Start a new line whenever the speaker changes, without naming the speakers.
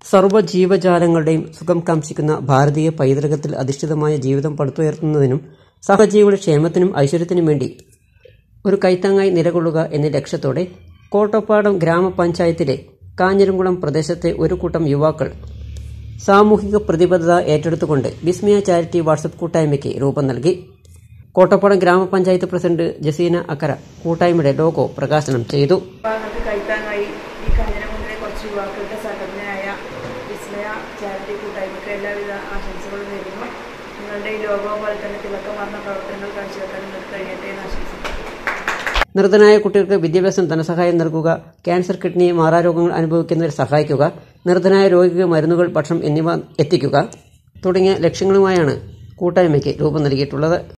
സർവ്വജീവജാലങ്ങളുടെയും സുഖം കാംക്ഷിക്കുന്ന ഭാരതീയ പൈതൃകത്തിൽ അധിഷ്ഠിതമായ ജീവിതം പടുത്തുയർത്തുന്നതിനും സഹജീവികളുടെ ക്ഷേമത്തിനും ഐശ്വര്യത്തിനും വേണ്ടി ഒരു കൈത്താങ്ങായി നിലകൊള്ളുക എന്ന ലക്ഷ്യത്തോടെ കോട്ടപ്പാടം ഗ്രാമപഞ്ചായത്തിലെ കാഞ്ഞിരംകുളം പ്രദേശത്തെ ഒരു കൂട്ടം യുവാക്കൾ സാമൂഹിക പ്രതിബദ്ധത ഏറ്റെടുത്തുകൊണ്ട് വിസ്മയ ചാരിറ്റി വാട്സപ്പ് കൂട്ടായ്മയ്ക്ക് രൂപം നൽകി കോട്ടപ്പാടം ഗ്രാമപഞ്ചായത്ത് പ്രസിഡന്റ് ജസീന അക്കര കൂട്ടായ്മയുടെ ലോഗോ പ്രകാശനം ചെയ്തു
വിഭാഗങ്ങൾക്ക് കൈത്താങ്ങായി ഈ കാഞ്ഞിരമുണ്ടിലെ കുറച്ച് യുവാക്കളുടെ സംഘടനയായ വിസ്മയ ചാരിറ്റി കൂട്ടായ്മയ്ക്ക് എല്ലാവിധ ആശംസകളും നേരുന്നു നിങ്ങളുടെ ഈ ലോകോ പോലെ തന്നെ തിളക്കമാർന്ന പ്രവർത്തനങ്ങൾ കാഴ്ചവെക്കാൻ നിങ്ങൾക്ക് കഴിയട്ടെ എന്ന് ആശംസിക്കുന്നു
നിർധനായ കുട്ടികൾക്ക് വിദ്യാഭ്യാസം ധനസഹായം നൽകുക ക്യാൻസർ കിഡ്നി മാറാരോഗങ്ങൾ അനുഭവിക്കുന്നവരെ സഹായിക്കുക നിർധനായ രോഗിക്ക് മരുന്നുകൾ ഭക്ഷണം എന്നിവ എത്തിക്കുക തുടങ്ങിയ ലക്ഷ്യങ്ങളുമായാണ് കൂട്ടായ്മയ്ക്ക് രൂപം നൽകിയിട്ടുള്ളത്